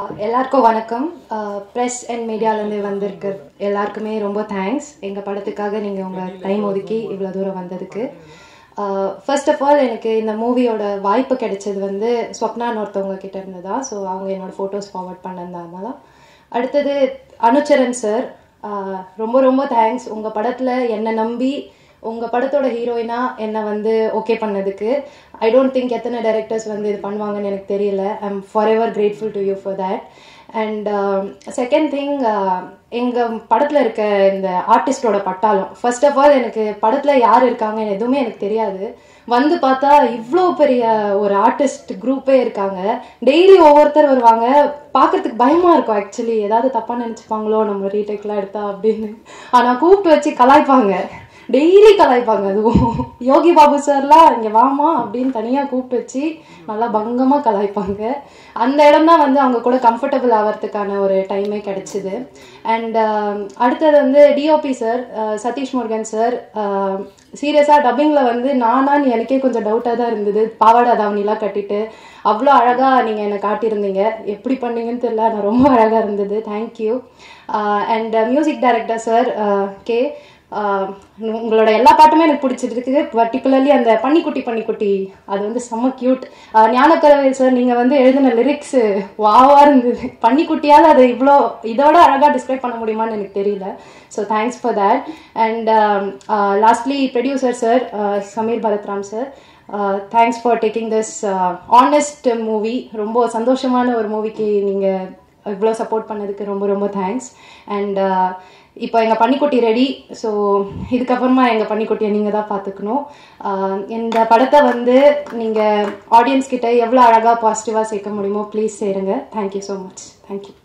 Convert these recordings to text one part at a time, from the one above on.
ஆஹ் எல்லாருக்கும் வணக்கம் press and மீடியாலேருந்து வந்திருக்கு எல்லாருக்குமே ரொம்ப தேங்க்ஸ் எங்கள் படத்துக்காக நீங்கள் உங்கள் டைம் ஒதுக்கி இவ்வளோ தூரம் வந்ததுக்கு ஃபர்ஸ்ட் ஆஃப் ஆல் எனக்கு இந்த மூவியோட வாய்ப்பு கிடைச்சது வந்து ஸ்வப்னான்னு ஒருத்தவங்க கிட்ட இருந்ததா ஸோ அவங்க என்னோட ஃபோட்டோஸ் ஃபார்வர்ட் பண்ணதுனால அடுத்தது அனுச்சரன் சார் ரொம்ப ரொம்ப தேங்க்ஸ் உங்கள் படத்தில் என்னை நம்பி உங்கள் படத்தோட ஹீரோயினா என்னை வந்து ஓகே பண்ணதுக்கு ஐ டோன்ட் திங்க் எத்தனை டைரக்டர்ஸ் வந்து இது பண்ணுவாங்கன்னு எனக்கு தெரியல I am forever grateful to you for that and second thing எங்கள் படத்தில் இருக்க இந்த ஆர்டிஸ்டோட பட்டாளம் ஃபர்ஸ்ட் ஆஃப் ஆல் எனக்கு படத்தில் யார் இருக்காங்கன்னு எதுவுமே எனக்கு தெரியாது வந்து பார்த்தா இவ்வளோ பெரிய ஒரு ஆர்டிஸ்ட் குரூப்பே இருக்காங்க டெய்லி ஒவ்வொருத்தர் வருவாங்க பார்க்கறதுக்கு பயமாக இருக்கும் ஆக்சுவலி ஏதாவது தப்பாக நினச்சிப்பாங்களோ நம்ம ரீடேக்லாம் எடுத்தா அப்படின்னு ஆனால் கூப்பிட்டு வச்சு கலாய்ப்பாங்க டெய்லி கலாய்ப்பாங்க அதுவும் யோகி பாபு சார்லாம் இங்கே வாமா அப்படின்னு தனியாக கூப்பிட்டு வச்சு நல்லா பங்கமாக கலாய்ப்பாங்க அந்த இடம் தான் வந்து அவங்க கூட கம்ஃபர்டபுள் ஆகிறதுக்கான ஒரு டைமே கிடைச்சிது அண்ட் அடுத்தது வந்து DOP sir Satish Murugan sir சீரியஸாக டப்பிங்கில் வந்து நானான்னு எனக்கே கொஞ்சம் டவுட்டாக தான் இருந்தது பாவாடை தாவணிலாம் கட்டிட்டு அவ்வளோ அழகாக நீங்கள் என்னை காட்டியிருந்தீங்க எப்படி பண்ணீங்கன்னு தெரியல நான் ரொம்ப அழகாக இருந்தது thank you and music director sir K உங்களோட எல்லா பாட்டுமே எனக்கு பிடிச்சிருக்கு பர்டிகுலர்லி அந்த பன்னிக்குட்டி பன்னிக்குட்டி அது வந்து செம்ம கியூட் ஞானக்கரவேல் சார் நீங்கள் வந்து எழுதின லிரிக்ஸ் வாவா இருந்தது பன்னிக்குட்டியால் அதை இவ்வளோ இதோட அழகாக டிஸ்கிரைப் பண்ண முடியுமான்னு எனக்கு தெரியல so thanks for that and lastly producer sir Sameer Bharathram sir thanks for taking this honest movie ரொம்ப சந்தோஷமான ஒரு மூவிக்கு நீங்கள் இவ்வளோ சப்போர்ட் பண்ணதுக்கு ரொம்ப ரொம்ப தேங்க்ஸ் அண்ட் இப்போ எங்கள் பன்னிக்குட்டி ரெடி ஸோ இதுக்கப்புறமா எங்கள் பன்னிக்குட்டியை நீங்கள் தான் பார்த்துக்கணும் இந்த படத்தை வந்து நீங்கள் ஆடியன்ஸ் கிட்ட எவ்வளோ அழகாக பாசிட்டிவாக சேர்க்க முடியுமோ ப்ளீஸ் சேருங்க தேங்க்யூ ஸோ மச் தேங்க்யூ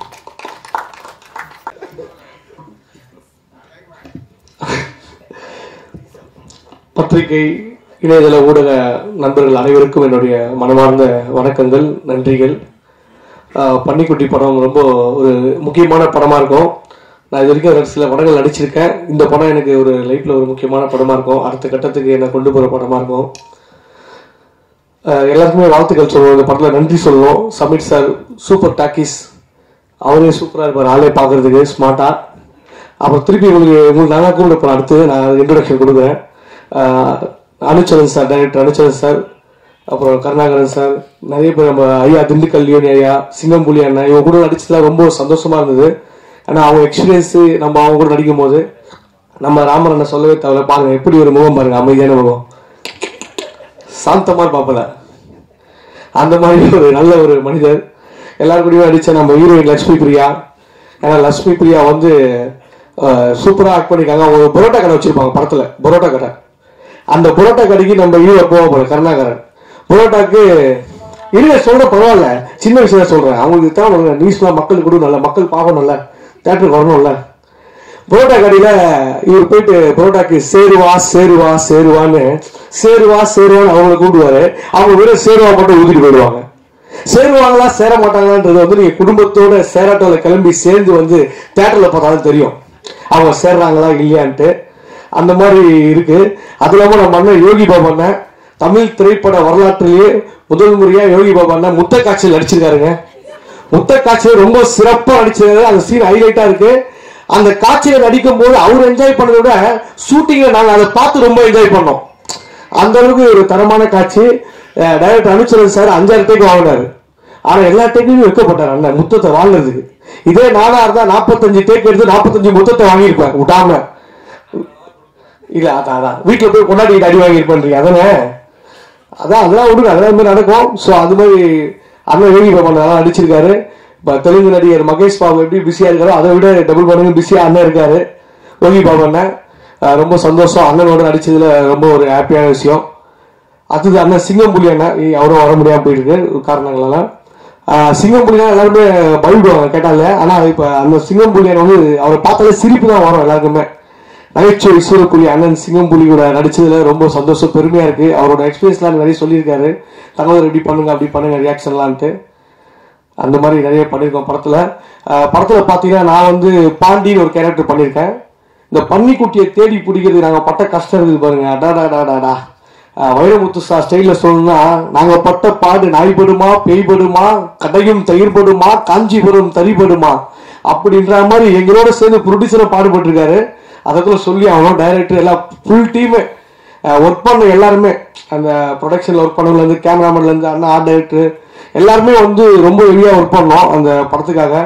பத்திரிகை இணையதள ஊடக நண்பர்கள் அனைவருக்கும் என்னுடைய மனமார்ந்த வணக்கங்கள் நன்றிகள் பன்னிக்குட்டி படம் ரொம்ப ஒரு முக்கியமான படமாக இருக்கும் நான் இது வரைக்கும் ஒரு சில படங்கள் நடிச்சிருக்கேன் இந்த படம் எனக்கு ஒரு லைஃப்பில் ஒரு முக்கியமான படமாக இருக்கும் அடுத்த கட்டத்துக்கு என்னை கொண்டு போகிற படமாக இருக்கும் எல்லாருக்குமே வாழ்த்துக்கள் சொல்லணும் இந்த படத்தில் நன்றி சொல்லணும் சமீர் சார் சூப்பர் டாக்கிஸ் அவரே சூப்பராக இருப்பார் ஆளே பார்க்குறதுக்கு ஸ்மார்ட்டாக அப்புறம் திருப்பி உங்களுக்கு உங்களுக்கு நாங்கள் கூப்பிட போகிறோம் அடுத்து நான் இன்ட்ரடக்ஷன் கொடுக்குறேன் Anucharan sir director Anucharan sir அப்புறம் கருணாகரன் சார் நிறைய பேர் நம்ம ஐயா திண்டுக்கல் லியோனி ஐயா சிங்கம்புலி அண்ணா இவங்க கூட நடிச்சதுலாம் ரொம்ப சந்தோஷமா இருந்தது ஆனால் அவங்க எக்ஸ்பீரியன்ஸு நம்ம அவங்க கூட நடிக்கும் போது நம்ம ராமர் அண்ணன் சொல்லவே தேவையில்ல பாருங்க எப்படி ஒரு முகம் பாருங்க அமைதியான முகம் சாந்தமாக பார்ப்பல அந்த மாதிரி ஒரு நல்ல ஒரு மனிதர் எல்லாரும் கூடயும் நடித்த நம்ம ஹீரோயின் லட்சுமி பிரியா ஏன்னா லட்சுமி பிரியா வந்து சூப்பராக ஆக்ட் பண்ணியிருக்காங்க அவங்க ஒரு பரோட்டா கடை வச்சிருப்பாங்க படத்தில் பரோட்டா கடை அந்த புரோட்டா கடைக்கு நம்ம ஹீரோ போக போறோம் கருணாகரன் புரோட்டாக்கு இருங்க சொல்ற பரவாயில்ல சின்ன விஷயம் சொல்றேன் அவங்களுக்கு தான் நியூஸ்லாம் மக்களுக்கு கொடுக்கணும்ல மக்கள் பார்க்கணும்ல தேட்டருக்கு வரணும்ல புரோட்டா கடையில இவர் போயிட்டு புரோட்டாக்கு சேருவா சேருவா சேருவான்னு சேருவா சேருவான்னு அவங்களை கூப்பிடுவாரு அவங்க வெறும் சேருவா மட்டும் ஊதிட்டு போயிடுவாங்க சேருவாங்களா சேர மாட்டாங்களான்றது வந்து நீங்க குடும்பத்தோட சேராட்டோல கிளம்பி சேர்ந்து வந்து தேட்டர்ல பார்த்தாலும் தெரியும் அவங்க சேர்றாங்களா இல்லையான்ட்டு அந்த மாதிரி இருக்கு அது இல்லாம நம்ம அண்ணன் யோகி பாபா அண்ணன் தமிழ் திரைப்பட வரலாற்றிலேயே முதல் முறையா யோகி பாபா அண்ணன் முத்த காட்சியில் நடிச்சிருக்காருங்க முத்த காட்சியில் ரொம்ப சிறப்பா நடிச்சிருக்காரு அந்த சீன் ஹைலைட்டா இருக்கு அந்த காட்சியில நடிக்கும் போது அவர் என்ஜாய் பண்ணதை விட ஷூட்டிங்ல நாங்க அதை பார்த்து ரொம்ப என்ஜாய் பண்ணோம் அந்த அளவுக்கு ஒரு தரமான காட்சி டைரக்டர் அனுச்சரன் சார் அஞ்சாறு டேக் வாங்கினாரு ஆனா எல்லா டேக்கையும் வைக்கப்பட்டார் அண்ணன் முத்தத்தை வாங்கினதுக்கு இதே நானா இருந்தா நாற்பத்தஞ்சு டேக் எடுத்து நாற்பத்தஞ்சு முத்தத்தை வாங்கியிருப்பேன் விட்டாம இல்ல அதான் அதான் வீட்டுல போய் கொண்டாடி அடி வாங்கியிருப்பேன்றீங்க அதானே அதான் அதெல்லாம் விடுங்க அதெல்லாம் மாதிரி நடக்கும் ஸோ அது மாதிரி அண்ணன் யோகி பாபா நல்லா நடிச்சிருக்காரு இப்போ தெலுங்கு நடிகர் மகேஷ் பாபு எப்படி பிஸியா இருக்காரோ அதை விட டபுள் மடங்கு பிஸியா அண்ணன் இருக்காரு யோகி பாபு அண்ணன் ரொம்ப சந்தோஷம் அண்ணனோட நடிச்சதுல ரொம்ப ஒரு ஹாப்பியான விஷயம் அடுத்தது அண்ணன் சிங்கம்புலி அண்ணன் அவரும் வர முடியாம போயிட்டு இருக்கு காரணங்களால சிங்கம்புலினா எல்லாருமே பயப்படுவாங்க கேட்டால ஆனா இப்ப அந்த சிங்கம்புலி வந்து அவரை பார்த்தாலே சிரிப்பு தான் வரும் எல்லாருக்குமே நகைச்சுவை சூரப்புலி அண்ணன் சிங்கம்புலி கூட நடிச்சதுல ரொம்ப சந்தோஷம் பெருமையா இருக்கு அவரோட எக்ஸ்பீரியன்ஸ்லாம் நிறைய சொல்லியிருக்காரு தகவல் எப்படி பண்ணுங்க அப்படி பண்ணுங்க ரியாக்ஷன்லான்ட்டு அந்த மாதிரி நிறைய பண்ணியிருக்கோம் படத்துல படத்துல பாத்தீங்கன்னா நான் வந்து பாண்டின்னு ஒரு கேரக்டர் பண்ணியிருக்கேன் இந்த பன்னிக்குட்டியை தேடி பிடிக்கிறது நாங்க பட்ட கஷ்டம் இருக்குது பாருங்க அடாடாடாடாடா அஹ், வைரமுத்து சார் ஸ்டைலில் சொல்லணும்னா நாங்கள் பட்ட பாடு நாய்படுமா பேய்படுமா கடையும் தயிர்படுமா காஞ்சிபுரம் தறிபடுமா அப்படின்ற மாதிரி எங்களோட சேர்ந்து ப்ரொடியூசரும் பாடுபட்டிருக்காரு அதுக்குள்ள சொல்லி அவனும் டைரக்டர் எல்லாம் ஃபுல் டீமு ஒர்க் பண்ண எல்லாருமே அந்த ப்ரொடக்ஷனில் ஒர்க் பண்ணவங்கலேருந்து கேமராமேன்லேருந்து அண்ணா ஆர்ட் டைரக்டர் எல்லாருமே வந்து ரொம்ப வெளியாக ஒர்க் பண்ணோம் அந்த படத்துக்காக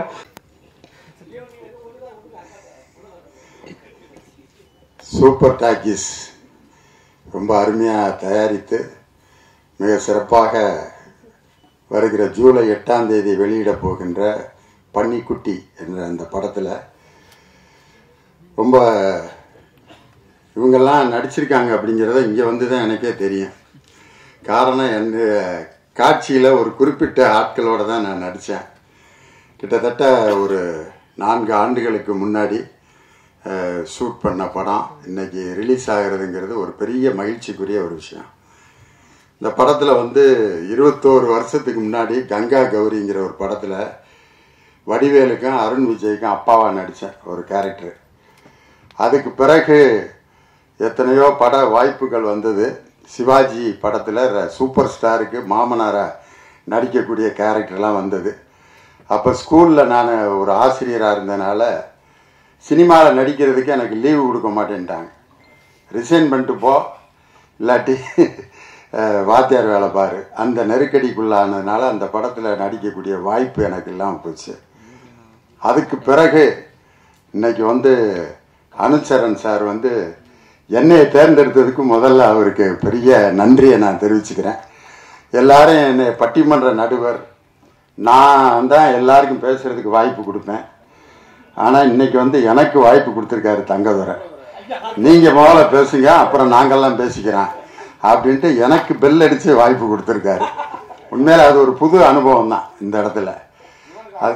சூப்பர் டாக்கிஸ் ரொம்ப அருமையாக தயாரித்து மிக சிறப்பாக வருகிற ஜூலை எட்டாம் தேதி வெளியிட போகின்ற பன்னிக்குட்டி என்ற அந்த படத்தில் ரொம்ப இவங்கெல்லாம் நடிச்சிருக்காங்க அப்படிங்கிறத இங்கே வந்து தான் எனக்கே தெரியும் காரணம் என் காட்சியில் ஒரு குறிப்பிட்ட ஆட்களோட தான் நான் நடித்தேன் கிட்டத்தட்ட ஒரு நான்கு ஆண்டுகளுக்கு முன்னாடி ஷூட் பண்ண படம் இன்னைக்கு ரிலீஸ் ஆகிறதுங்கிறது ஒரு பெரிய மகிழ்ச்சிக்குரிய ஒரு விஷயம் இந்த படத்தில் வந்து இருபத்தோரு வருஷத்துக்கு முன்னாடி கங்கா கௌரிங்கிற ஒரு படத்தில் வடிவேலுக்கும் அருண் விஜய்க்கும் அப்பாவாக நடித்தேன் ஒரு கேரக்டர் அதுக்கு பிறகு எத்தனையோ பட வாய்ப்புகள் வந்தது சிவாஜி படத்தில் சூப்பர் ஸ்டாருக்கு மாமனாராக நடிக்கக்கூடிய கேரக்டர்லாம் வந்தது அப்போ ஸ்கூலில் நான் ஒரு ஆசிரியராக இருந்தனால சினிமாவில் நடிக்கிறதுக்கு எனக்கு லீவு கொடுக்க மாட்டேன்ட்டாங்க ரிசைன் பண்ணிட்டு போ இல்லாட்டி அஹ், வாத்தியார் வேலை பாரு அந்த நெருக்கடிக்குள்ளானதுனால அந்த படத்தில் நடிக்கக்கூடிய வாய்ப்பு எனக்கு இல்லாமல் போச்சு அதுக்கு பிறகு இன்னைக்கு வந்து அனுச்சரன் சார் வந்து என்னையை தேர்ந்தெடுத்ததுக்கு முதல்ல அவருக்கு பெரிய நன்றியை நான் தெரிவிச்சுக்கிறேன் எல்லாரும் என்னை பட்டிமன்ற நடுவர் நான் தான் எல்லாருக்கும் பேசுறதுக்கு வாய்ப்பு கொடுப்பேன் ஆனால் இன்னைக்கு வந்து எனக்கு வாய்ப்பு கொடுத்துருக்காரு தங்கதுரை நீங்கள் முதல்ல பேசுங்க அப்புறம் நாங்கள்லாம் பேசிக்கிறோம் அப்படின்ட்டு எனக்கு பெல் அடித்து வாய்ப்பு கொடுத்துருக்காரு உண்மையில அது ஒரு புது அனுபவம் தான் இந்த இடத்துல அது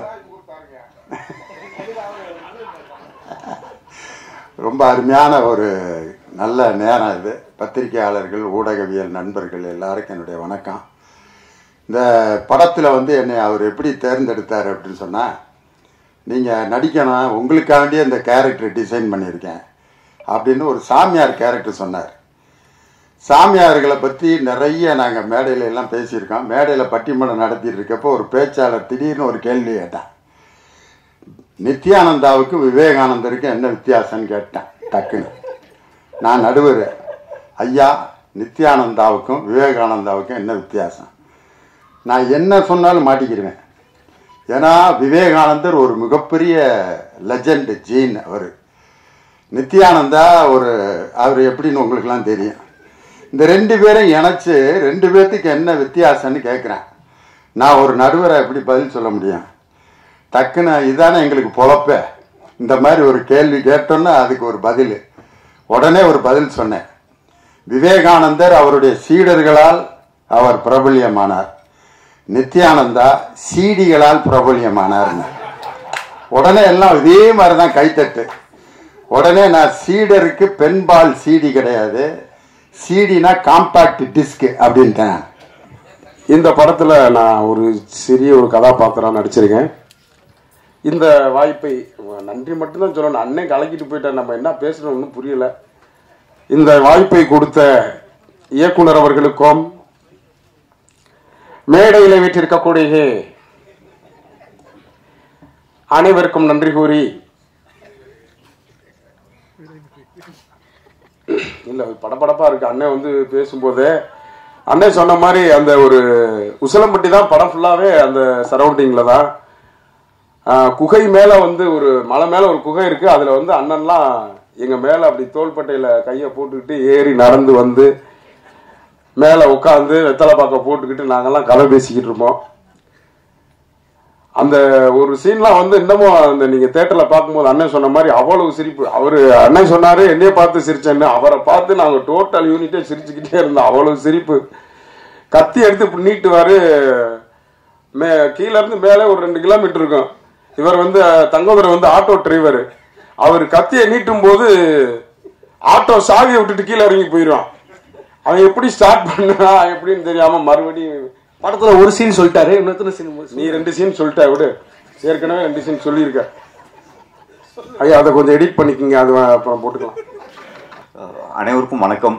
ரொம்ப அருமையான ஒரு நல்ல நேரம் இது பத்திரிகையாளர்கள் ஊடகவியல் நண்பர்கள் எல்லாருக்கும் என்னுடைய வணக்கம் இந்த படத்தில் வந்து என்னை அவர் எப்படி தேர்ந்தெடுத்தார் அப்படின்னு சொன்னால் நீங்கள் நடிக்கணும் உங்களுக்காண்டியே இந்த கேரக்டர் டிசைன் பண்ணியிருக்கேன் அப்படின்னு ஒரு சாமியார் கேரக்டர் சொன்னார் சாமியார்களை பற்றி நிறைய நாங்கள் மேடையில எல்லாம் பேசியிருக்கோம் மேடையில் பட்டிமன்றம் நடத்திட்டு இருக்கப்போ ஒரு பேச்சாளர் திடீர்னு ஒரு கேள்வி கேட்டான் நித்யானந்தாவுக்கும் விவேகானந்தருக்கும் என்ன வித்தியாசம்னு கேட்டேன் டக்குன்னு நான் நடுவர் ஐயா நித்யானந்தாவுக்கும் விவேகானந்தாவுக்கும் என்ன வித்தியாசம் நான் என்ன சொன்னாலும் மாட்டிக்கிடுவேன் ஏன்னா விவேகானந்தர் ஒரு மிகப்பெரிய லெஜண்ட் ஜீன் அவர் நித்யானந்தா ஒரு அவர் எப்படின்னு உங்களுக்குலாம் தெரியும் இந்த ரெண்டு பேரும் இணைச்சு ரெண்டு பேர்த்துக்கு என்ன வித்தியாசம்னு கேட்குறேன் நான் ஒரு நடுவரை எப்படி பதில் சொல்ல முடியும் டக்குன்னு இதானே எங்களுக்கு பொழப்ப இந்த மாதிரி ஒரு கேள்வி கேட்டோன்னா அதுக்கு ஒரு பதில் உடனே ஒரு பதில் சொன்னேன் விவேகானந்தர் அவருடைய சீடர்களால் அவர் பிரபல்யமானார் நித்யானந்தா சீடிகளால் பிரபல்யமானார்னு உடனே எல்லாம் இதே மாதிரி தான் கைத்தட்டு உடனே நான் சீடருக்கு பெண்பால் சீடி கிடையாது சீடினா காம்பாக்ட் டிஸ்க் அப்படின்ட்டேன் இந்த படத்தில் நான் ஒரு சிறிய ஒரு கதாபாத்திரம் நடிச்சிருக்கேன் இந்த வாய்ப்பை நன்றி மட்டும்தான் சொல்லணும் அண்ணன் கலக்கிட்டு போயிட்டேன் நம்ம என்ன பேசணும் ஒன்றும் புரியல இந்த வாய்ப்பை கொடுத்த இயக்குனர் அவர்களுக்கும் மேடையில் வீட்டிருக்கக்கூடிய அனைவருக்கும் நன்றி கூறி இல்ல அது படபடப்பா இருக்கு அண்ணன் வந்து பேசும்போதே அண்ணன் சொன்ன மாதிரி அந்த ஒரு உசிலம்பட்டி தான் படம் ஃபுல்லாவே அந்த சரௌண்டிங்ல தான் ஆஹ், குகை மேல வந்து ஒரு மலை மேல ஒரு குகை இருக்கு அதுல வந்து அண்ணன்லாம் எங்க மேல அப்படி தோள்பட்டையில கைய போட்டுக்கிட்டு ஏறி நடந்து வந்து மேல உட்காந்து வெத்தலை பாக்க போட்டுக்கிட்டு நாங்கெல்லாம் கதை பேசிக்கிட்டு இருப்போம் அந்த ஒரு சீன்லாம் வந்து இன்னமும் அந்த நீங்க தேட்டர்ல பார்க்கும்போது அண்ணன் சொன்ன மாதிரி அவ்வளவு சிரிப்பு அவரு அண்ணன் சொன்னாரு என்னைய பார்த்து சிரிச்சேன்னு அவரை பார்த்து நாங்க டோட்டல் யூனிட்டே சிரிச்சுக்கிட்டே இருந்தோம் அவ்வளவு சிரிப்பு கத்தி எடுத்து இப்படி நீட்டுவாரு மே கீழ இருந்து மேலே ஒரு ரெண்டு கிலோமீட்டர் இருக்கும் இவர் வந்து தங்கோதர் வந்து ஆட்டோ டிரைவர் அவர் கத்தியை நீட்டும் போது ஆட்டோ சாவியை விட்டுட்டு கீழே இறங்கி போயிடுவான் அவன் எப்படி ஸ்டார்ட் பண்ணா எப்படின்னு தெரியாம மறுபடியும் படத்துல ஒரு சீன் சொல்லிட்டாரு இன்னொருத்தர சீன் நீ ரெண்டு சீன் சொல்லிட்ட விடு ஏற்கனவே ரெண்டு சீன் சொல்லியிருக்க ஐயா அதை கொஞ்சம் எடிட் பண்ணிக்கிங்க அது அப்புறம் போட்டுக்கலாம் அனைவருக்கும் வணக்கம்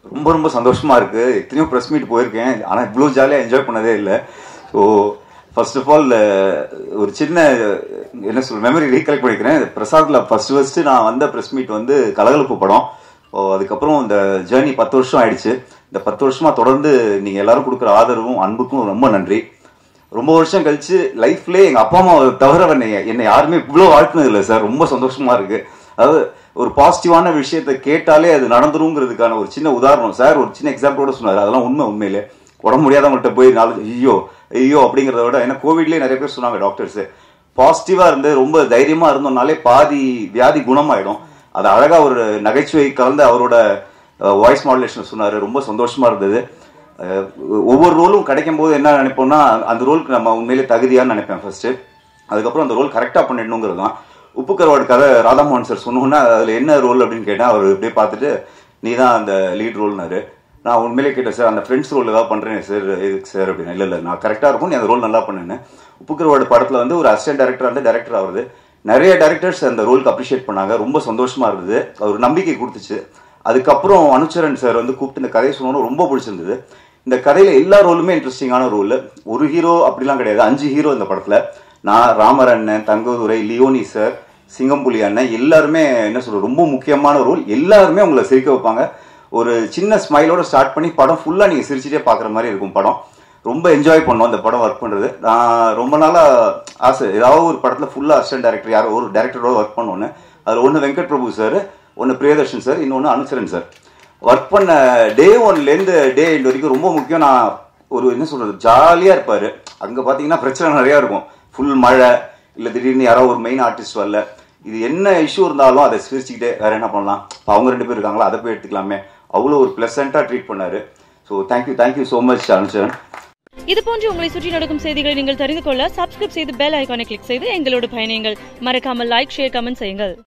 ரொம்ப ரொம்ப சந்தோஷமா இருக்கு எத்தனையோ ப்ரெஸ் மீட் போயிருக்கேன் ஆனால் இவ்வளோ ஜாலியாக என்ஜாய் பண்ணதே இல்லை ஸோ ஃபர்ஸ்ட் ஆஃப் ஆல் ஒரு சின்ன என்ன சொல்ற மெமரி ரீகலெக்ட் பண்ணிக்கிறேன் பிரசாத்ல ஃபர்ஸ்ட் ஃபர்ஸ்ட் நான் வந்த ப்ரெஸ் மீட் வந்து கலகலப்பு படம் ஓ, அதுக்கப்புறம் இந்த ஜேர்னி பத்து வருஷம் ஆயிடுச்சு இந்த பத்து வருஷமா தொடர்ந்து நீங்க எல்லாரும் கொடுக்குற ஆதரவும் அன்புக்கும் ரொம்ப நன்றி ரொம்ப வருஷம் கழிச்சு லைஃப்லேயே எங்க அப்பா அம்மாவை தவிர என்னை என்னை யாருமே இவ்வளோ வாழ்த்துனது இல்லை சார் ரொம்ப சந்தோஷமா இருக்கு அதாவது ஒரு பாசிட்டிவான விஷயத்தை கேட்டாலே அது நடந்துருங்கிறதுக்கான ஒரு சின்ன உதாரணம் சார் ஒரு சின்ன எக்ஸாம்பிளோட சொன்னார் அதெல்லாம் உண்மை உண்மையிலே உடம்பு முடியாதவங்கள்ட்ட போய் நாலு ஐயோ ஐயோ அப்படிங்கிறத விட ஏன்னா கோவிட்லேயே நிறைய பேர் சொன்னாங்க டாக்டர்ஸ் பாசிட்டிவா இருந்து ரொம்ப தைரியமா இருந்தோம்னாலே பாதி வியாதி குணமாயிடும் அது அழகா ஒரு நகைச்சுவை கலந்த அவரோட வாய்ஸ் மாடுலேஷன் சொன்னாரு ரொம்ப சந்தோஷமா இருந்தது அஹ், ஒவ்வொரு ரோலும் கிடைக்கும் போது என்ன நினைப்போம்னா அந்த ரோலுக்கு நம்ம உண்மையிலே தகுதியான்னு நினைப்பேன் ஃபர்ஸ்ட் அதுக்கப்புறம் அந்த ரோல் கரெக்டாக பண்ணிடணுங்கிறது தான் உப்பு கருவாடு கதை ராதாமோகன் சார் சொன்னோன்னா அதில் என்ன ரோல் அப்படின்னு கேட்டேன் அவர் இப்படியே பார்த்துட்டு நீ தான் அந்த லீட் ரோல்னாரு நான் உண்மையிலே கேட்டேன் சார் அந்த ஃப்ரெண்ட்ஸ் ரோல் ஏதாவது பண்ணுறேன் சார் எதுக்கு சார் அப்படின்னு இல்லை இல்லை நான் கரெக்டாக இருக்கும் நீ அந்த ரோல் நல்லா பண்ணுன்னு உப்பு கருவாடு படத்தில் வந்து ஒரு அசிஸ்டன்ட் டேரக்டர் வந்து டேரக்டர் ஆகுது நிறைய டேரக்டர்ஸ் அந்த ரோலுக்கு அப்ரிஷியேட் பண்ணாங்க ரொம்ப சந்தோஷமா இருந்தது ஒரு நம்பிக்கை கொடுத்துச்சு அதுக்கப்புறம் அனுச்சரன் சார் வந்து கூப்பிட்டு இந்த கதையை சொன்னோன்னு ரொம்ப பிடிச்சிருந்தது இந்த கதையில எல்லா ரோலுமே இன்ட்ரெஸ்டிங்கான ரோல் ஒரு ஹீரோ அப்படிலாம் கிடையாது அஞ்சு ஹீரோ இந்த படத்துல நான் ராமர் அண்ணன் தங்கதுரை லியோனி சார் சிங்கம்புலி அண்ணன் எல்லாருமே என்ன சொல்றது ரொம்ப முக்கியமான ரோல் எல்லாருமே உங்களை சிரிக்க வைப்பாங்க ஒரு சின்ன ஸ்மைலோட ஸ்டார்ட் பண்ணி படம் ஃபுல்லா நீங்க சிரிச்சிட்டே பாக்குற மாதிரி இருக்கும் படம் ரொம்ப என்ஜாய் பண்ணோம் அந்த படம் ஒர்க் பண்றது நான் ரொம்ப நாளா ஆசை ஏதாவது ஒரு படத்துல ஃபுல்லா அசிஸ்டன்ட் டேரக்டர் யாரோ ஒரு டேரக்டரோட ஒர்க் பண்ணோன்னு அதுல ஒன்று வெங்கட் பிரபு சார் ஒன்று பிரியதர்ஷன் சார் இன்னொன்று அனுசரன் சார் ஒர்க் பண்ண டே ஒன்லேருந்து டே எண்ட் வரைக்கும் ரொம்ப முக்கியம் நான் ஒரு என்ன சொல்றது ஜாலியாக இருப்பார் அங்கே பார்த்தீங்கன்னா பிரச்சனை நிறையா இருக்கும் ஃபுல் மழை இல்லை திடீர்னு யாரோ ஒரு மெயின் ஆர்டிஸ்ட் வரல இது என்ன இஷ்யூ இருந்தாலும் அதை சிரிச்சுக்கிட்டே வேற என்ன பண்ணலாம் இப்போ அவங்க ரெண்டு பேர் இருக்காங்களா அதை போய் எடுத்துக்கலாமே அவ்வளோ ஒரு ப்ளசண்ட்டாக ட்ரீட் பண்ணாரு so thank you thank you so much Anucharan இது போன்று உங்களை சுற்றி நடக்கும் செய்திகளை நீங்கள் தெரிந்து கொள்ள சப்ஸ்கிரைப் செய்து பெல் ஐகானை கிளிக் செய்து எங்களோடு பயணியுங்கள் மறக்காமல் லைக் ஷேர் கமெண்ட் செய்யுங்கள்